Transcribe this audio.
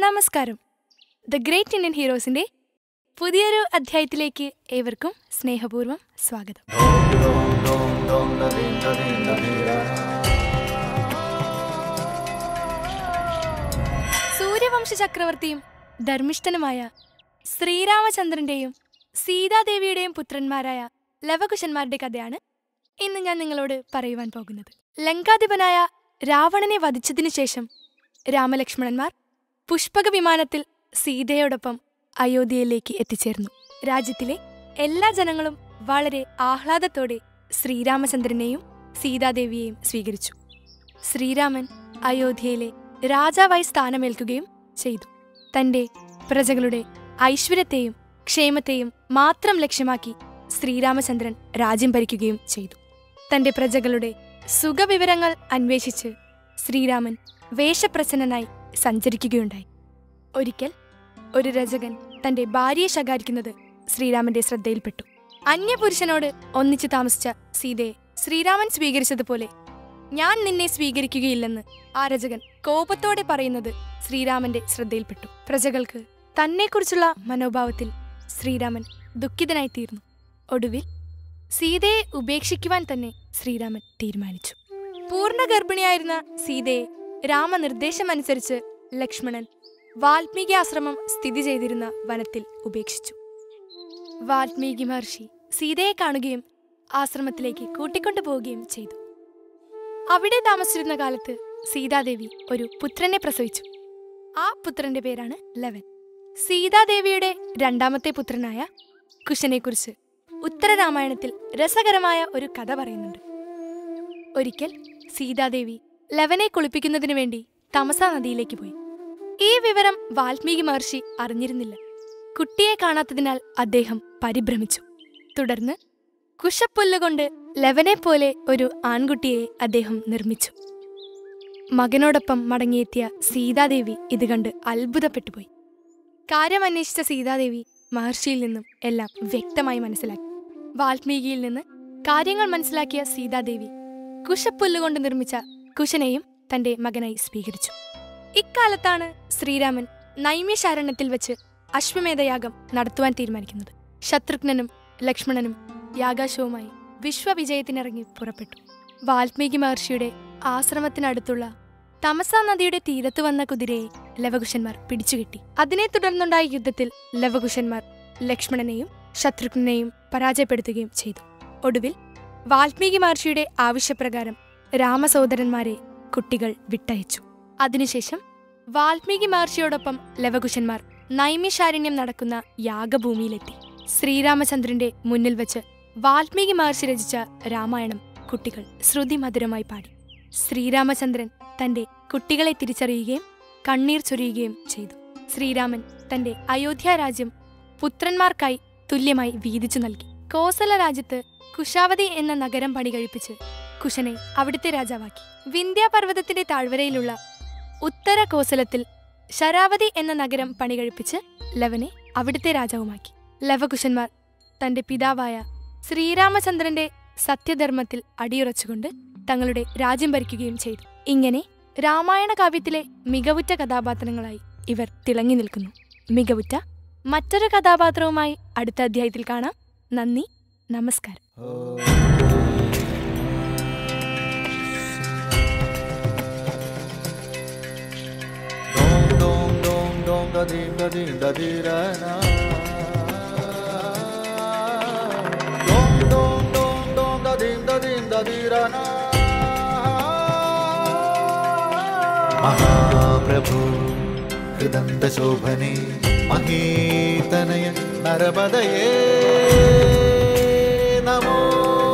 നമസ്കാരം the great Indian ഹീറോസിന്റെ പുതിയൊരു അധ്യായത്തിലേക്ക് ഏവർക്കും സ്നേഹപൂർവ്വം സ്വാഗതം സൂര്യവംശ ചക്രവർത്തിയും ധർമ്മിഷ്ഠനുമായ ശ്രീരാമചന്ദ്രന്റെയും സീതാദേവിയുടെയും പുത്രന്മാരായ ലവകുശന്മാരുടെ കഥയാണ് ഇന്ന് ഞാൻ നിങ്ങളോട് പറയുവാൻ പോകുന്നത് ലങ്കാധിപനായ രാവണനെ വധിച്ചതിനു ശേഷം രാമലക്ഷ്മണന്മാർ പുഷ്പക വിമാനത്തിൽ സീതയോടൊപ്പം അയോധ്യയിലേക്ക് എത്തിച്ചേർന്നു രാജ്യത്തിലെ എല്ലാ ജനങ്ങളും വളരെ ആഹ്ലാദത്തോടെ ശ്രീരാമചന്ദ്രനെയും സീതാദേവിയെയും സ്വീകരിച്ചു ശ്രീരാമൻ അയോധ്യയിലെ രാജാവായി സ്ഥാനമേൽക്കുകയും ചെയ്തു തന്റെ പ്രജകളുടെ ഐശ്വര്യത്തെയും ക്ഷേമത്തെയും മാത്രം ലക്ഷ്യമാക്കി ശ്രീരാമചന്ദ്രൻ രാജ്യം ഭരിക്കുകയും ചെയ്തു തന്റെ പ്രജകളുടെ സുഖവിവരങ്ങൾ അന്വേഷിച്ച് ശ്രീരാമൻ വേഷപ്രസന്നനായി സഞ്ചരിക്കുകയുണ്ടായി ഒരിക്കൽ ഒരു രചകൻ തന്റെ ഭാര്യയെ ശകാരിക്കുന്നത് ശ്രീരാമന്റെ ശ്രദ്ധയിൽപ്പെട്ടു അന്യപുരുഷനോട് ഒന്നിച്ചു താമസിച്ച സീതയെ ശ്രീരാമൻ സ്വീകരിച്ചതുപോലെ ഞാൻ നിന്നെ സ്വീകരിക്കുകയില്ലെന്ന് ആ രചകൻ കോപത്തോടെ പറയുന്നത് ശ്രീരാമന്റെ ശ്രദ്ധയിൽപ്പെട്ടു പ്രജകൾക്ക് തന്നെക്കുറിച്ചുള്ള മനോഭാവത്തിൽ ശ്രീരാമൻ ദുഃഖിതനായി തീർന്നു ഒടുവിൽ സീതയെ ഉപേക്ഷിക്കുവാൻ തന്നെ ശ്രീരാമൻ തീരുമാനിച്ചു പൂർണ്ണ ഗർഭിണിയായിരുന്ന സീതയെ രാമനിർദ്ദേശമനുസരിച്ച് ലക്ഷ്മണൻ വാൽമീകി ആശ്രമം സ്ഥിതി ചെയ്തിരുന്ന വനത്തിൽ ഉപേക്ഷിച്ചു വാൽമീകി മഹർഷി സീതയെ കാണുകയും ആശ്രമത്തിലേക്ക് കൂട്ടിക്കൊണ്ടുപോവുകയും ചെയ്തു അവിടെ താമസിച്ചിരുന്ന കാലത്ത് സീതാദേവി ഒരു പുത്രനെ പ്രസവിച്ചു ആ പുത്രന്റെ പേരാണ് ലവൻ സീതാദേവിയുടെ രണ്ടാമത്തെ പുത്രനായ കുശനെക്കുറിച്ച് ഉത്തരരാമായണത്തിൽ രസകരമായ ഒരു കഥ പറയുന്നുണ്ട് ഒരിക്കൽ സീതാദേവി ലവനെ കുളിപ്പിക്കുന്നതിനു വേണ്ടി തമസ നദിയിലേക്ക് പോയി ഈ വിവരം വാൽമീകി മഹർഷി അറിഞ്ഞിരുന്നില്ല കുട്ടിയെ കാണാത്തതിനാൽ അദ്ദേഹം പരിഭ്രമിച്ചു തുടർന്ന് കുശപ്പുല്ലുകൊണ്ട് ലവനെ പോലെ ഒരു ആൺകുട്ടിയെ അദ്ദേഹം നിർമ്മിച്ചു മകനോടൊപ്പം മടങ്ങിയെത്തിയ സീതാദേവി ഇത് കണ്ട് അത്ഭുതപ്പെട്ടുപോയി കാര്യം അന്വേഷിച്ച സീതാദേവി മഹർഷിയിൽ നിന്നും എല്ലാം വ്യക്തമായി മനസ്സിലാക്കി വാൽമീകിയിൽ നിന്ന് കാര്യങ്ങൾ മനസ്സിലാക്കിയ സീതാദേവി കുശപ്പുല്ലുകൊണ്ട് നിർമ്മിച്ച കുശനെയും തന്റെ മകനായി സ്വീകരിച്ചു ഇക്കാലത്താണ് ശ്രീരാമൻ നൈമ്യശാരണ്യത്തിൽ വെച്ച് അശ്വമേധയാഗം നടത്തുവാൻ തീരുമാനിക്കുന്നത് ശത്രുഘ്നനും ലക്ഷ്മണനും യാഗാശവുമായി വിശ്വവിജയത്തിനിറങ്ങി പുറപ്പെട്ടു വാൽമീകി മഹർഷിയുടെ ആശ്രമത്തിനടുത്തുള്ള തമസ നദിയുടെ തീരത്ത് വന്ന കുതിരയെ ലവകുശന്മാർ പിടിച്ചുകിട്ടി അതിനെ തുടർന്നുണ്ടായ യുദ്ധത്തിൽ ലവകുശന്മാർ ലക്ഷ്മണനെയും ശത്രുഘ്നെയും പരാജയപ്പെടുത്തുകയും ചെയ്തു ഒടുവിൽ വാൽമീകി മഹർഷിയുടെ ആവശ്യപ്രകാരം രാമസോദരന്മാരെ കുട്ടികൾ വിട്ടയച്ചു അതിനുശേഷം വാൽമീകി മഹർഷിയോടൊപ്പം ലവകുശന്മാർ നൈമിഷാരണ്യം നടക്കുന്ന യാഗഭൂമിയിലെത്തി ശ്രീരാമചന്ദ്രന്റെ മുന്നിൽ വെച്ച് വാൽമീകി മഹർഷി രചിച്ച രാമായണം കുട്ടികൾ ശ്രുതിമധുരമായി പാടി ശ്രീരാമചന്ദ്രൻ തന്റെ കുട്ടികളെ തിരിച്ചറിയുകയും കണ്ണീർ ചൊരിയുകയും ചെയ്തു ശ്രീരാമൻ തന്റെ അയോധ്യ രാജ്യം പുത്രന്മാർക്കായി തുല്യമായി വീതിച്ചു നൽകി കോസല രാജ്യത്ത് കുശാവതി എന്ന നഗരം പണി കഴിപ്പിച്ച് കുശനെ അവിടുത്തെ രാജാവാക്കി വിന്ധ്യാപർവ്വതത്തിന്റെ താഴ്വരയിലുള്ള ഉത്തര കോസലത്തിൽ ശരാവതി എന്ന നഗരം പണി കഴിപ്പിച്ച് ലവനെ അവിടുത്തെ രാജാവുമാക്കി ലവകുശന്മാർ തന്റെ പിതാവായ ശ്രീരാമചന്ദ്രന്റെ സത്യധർമ്മത്തിൽ അടിയുറച്ചുകൊണ്ട് തങ്ങളുടെ രാജ്യം ഭരിക്കുകയും ചെയ്തു ഇങ്ങനെ രാമായണ കാവ്യത്തിലെ മികവുറ്റ കഥാപാത്രങ്ങളായി ഇവർ തിളങ്ങി നിൽക്കുന്നു മികവുറ്റ മറ്റൊരു കഥാപാത്രവുമായി അടുത്ത അധ്യായത്തിൽ കാണാം നന്ദി നമസ്കാരം Dom dom dom dom da dim da dim da di ra na. Dom dom dom dom da dim da dim da di ra na. മഹാപ്രഭു ഹൃദന്തശോഭനെ മഹീതനയ നരപദയേ നമോ